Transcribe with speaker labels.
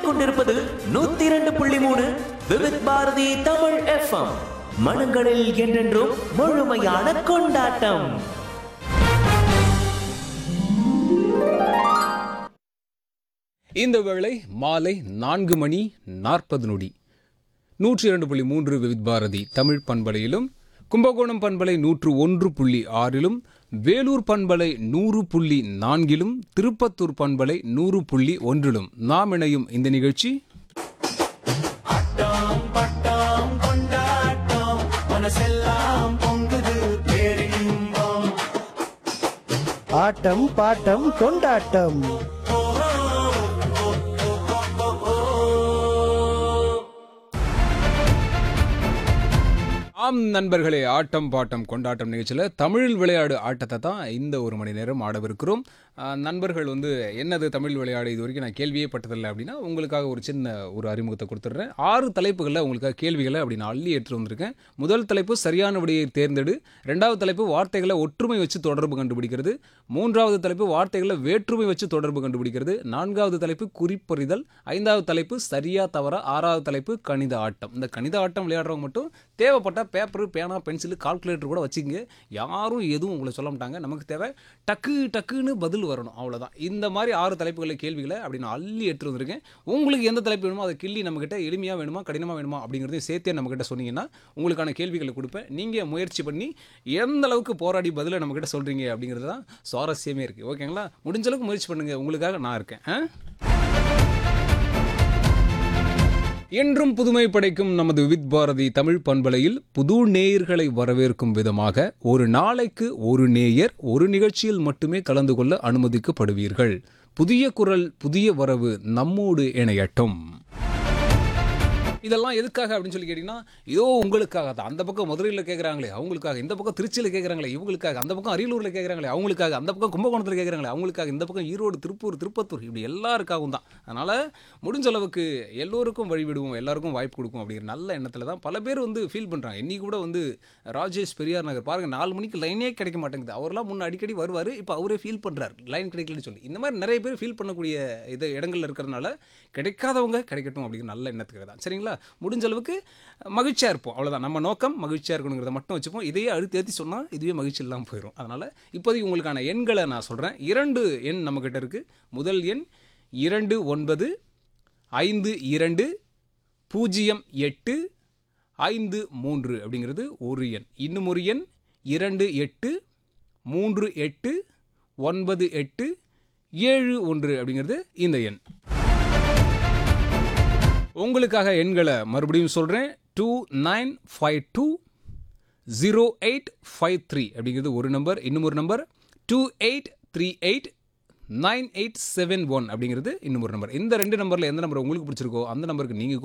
Speaker 1: கேட்டுக்கொண்டிருப்பது நூத்தி இரண்டு புள்ளி மூணு விவித் பாரதி தமிழ் எஃப்எம் மனங்களில் என்றென்றும் முழுமையான கொண்டாட்டம்
Speaker 2: இந்த வேளை மாலை நான்கு மணி நாற்பது நொடி நூற்றி இரண்டு புள்ளி மூன்று விவித் பாரதி தமிழ் பண்பலையிலும் கும்பகோணம் பண்பலை நூற்று ஒன்று புள்ளி ஆறிலும் வேலூர் பண்பலை நூறு புள்ளி நான்கிலும் திருப்பத்தூர் பண்பலை நூறு புள்ளி ஒன்றிலும் நாம் இணையும் இந்த நிகழ்ச்சி
Speaker 3: ஆட்டம் பாட்டம் கொண்டாட்டம்
Speaker 2: ஆம் நண்பர்களே ஆட்டம் பாட்டம் கொண்டாட்டம் நிகழ்ச்சியில் தமிழ் விளையாடு ஆட்டத்தை தான் இந்த ஒரு மணி நேரம் ஆடவிருக்கிறோம் ஆ, நண்பர்கள் வந்து என்னது தமிழ் விளையாடு இது வரைக்கும் நான் கேள்வியே பட்டதில்லை அப்படின்னா உங்களுக்காக ஒரு சின்ன ஒரு அறிமுகத்தை கொடுத்துட்றேன் ஆறு தலைப்புகளில் உங்களுக்காக கேள்விகளை அப்படி நான் அள்ளி ஏற்று வந்திருக்கேன் முதல் தலைப்பு சரியான விடையை தேர்ந்தெடு ரெண்டாவது தலைப்பு வார்த்தைகளை ஒற்றுமை வச்சு தொடர்பு கண்டுபிடிக்கிறது மூன்றாவது தலைப்பு வார்த்தைகளை வேற்றுமை வச்சு தொடர்பு கண்டுபிடிக்கிறது நான்காவது தலைப்பு குறிப்பறிதல் ஐந்தாவது தலைப்பு சரியா தவறா ஆறாவது தலைப்பு கணித ஆட்டம் இந்த கணித ஆட்டம் விளையாடுறவங்க மட்டும் தேவைப்பட்ட பேப்பர் பேனா பென்சில் கால்குலேட்டர் கூட வச்சுங்க யாரும் எதுவும் உங்களை சொல்ல மாட்டாங்க நமக்கு தேவை டக்கு டக்குன்னு பதில் வரணும் அவ்வளோதான் இந்த மாதிரி ஆறு தலைப்புகளை கேள்விகளை அப்படி நான் அள்ளி எடுத்து வந்திருக்கேன் உங்களுக்கு எந்த தலைப்பு வேணுமோ அதை கிள்ளி நம்மக்கிட்ட எளிமையாக வேணுமா கடினமாக வேணுமா அப்படிங்கிறதையும் சேர்த்தே நம்மக்கிட்ட சொன்னீங்கன்னா உங்களுக்கான கேள்விகளை கொடுப்பேன் நீங்கள் முயற்சி பண்ணி எந்த அளவுக்கு போராடி பதிலை நம்மக்கிட்ட சொல்கிறீங்க அப்படிங்கிறது தான் சுவாரஸ்யமே இருக்குது ஓகேங்களா முடிஞ்ச அளவுக்கு முயற்சி பண்ணுங்கள் உங்களுக்காக நான் இருக்கேன் ஆ என்றும் புதுமை படைக்கும் நமது வித் பாரதி தமிழ் பண்பலையில் புது நேயர்களை வரவேற்கும் விதமாக ஒரு நாளைக்கு ஒரு நேயர் ஒரு நிகழ்ச்சியில் மட்டுமே கலந்து கொள்ள அனுமதிக்கப்படுவீர்கள் புதிய குரல் புதிய வரவு நம்மோடு இணையட்டும் இதெல்லாம் எதுக்காக அப்படின்னு சொல்லி கேட்டிங்கன்னா இதோ உங்களுக்காக தான் அந்த பக்கம் மதுரையில் கேட்குறாங்களே அவங்களுக்காக இந்த பக்கம் திருச்சியில் கேட்குறாங்களே இவங்களுக்காக அந்த பக்கம் அரியலூரில் கேட்குறாங்களே அவங்களுக்காக அந்த பக்கம் கும்பகோணத்தில் கேட்குறாங்களே அவங்களுக்காக இந்த பக்கம் ஈரோடு திருப்பூர் திருப்பத்தூர் இப்படி எல்லாருக்காகவும் தான் அதனால் முடிஞ்ச அளவுக்கு எல்லோருக்கும் வழிவிடுவோம் எல்லாருக்கும் வாய்ப்பு கொடுக்கும் அப்படிங்கிற நல்ல எண்ணத்தில் தான் பல பேர் வந்து ஃபீல் பண்ணுறாங்க இன்னைக்கு கூட வந்து ராஜேஷ் பெரியார் நகர் பாருங்கள் நாலு மணிக்கு லைனே கிடைக்க மாட்டேங்குது அவர்லாம் முன்ன அடிக்கடி வருவார் இப்போ அவரே ஃபீல் பண்ணுறாரு லைன் கிடைக்கலன்னு சொல்லி இந்த மாதிரி நிறைய பேர் ஃபீல் பண்ணக்கூடிய இது இடங்கள்ல இருக்கிறதுனால கிடைக்காதவங்க கிடைக்கட்டும் அப்படிங்கிற நல்ல எண்ணத்துக்கு தான் சரிங்களா முடிஞ்ச அளவுக்கு மகிழ்ச்சியாக இருப்போம் அவ்வளோதான் நம்ம நோக்கம் மகிழ்ச்சியாக இருக்கணுங்கிறத மட்டும் வச்சுப்போம் இதையே அழுத்தி ஏற்றி சொன்னால் இதுவே மகிழ்ச்சி இல்லாமல் போயிடும் அதனால் இப்போதைக்கு உங்களுக்கான எண்களை நான் சொல்கிறேன் இரண்டு எண் நம்மக்கிட்ட இருக்குது முதல் எண் இரண்டு ஒன்பது ஐந்து இரண்டு பூஜ்ஜியம் எட்டு ஐந்து மூன்று அப்படிங்கிறது ஒரு எண் இன்னும் ஒரு எண் இரண்டு எட்டு மூன்று எட்டு ஒன்பது எட்டு ஏழு ஒன்று அப்படிங்கிறது இந்த எண் உங்களுக்காக எண்களை மறுபடியும் சொல்கிறேன் two nine five two zero eight five three அப்படிங்கிறது ஒரு நம்பர் இன்னும் ஒரு number two eight three eight nine eight seven one அப்படிங்கிறது இன்னும் ஒரு நம்பர் இந்த ரெண்டு நம்பரில் எந்த நம்பர் உங்களுக்கு பிடிச்சிருக்கோ அந்த நம்பருக்கு நீங்கள்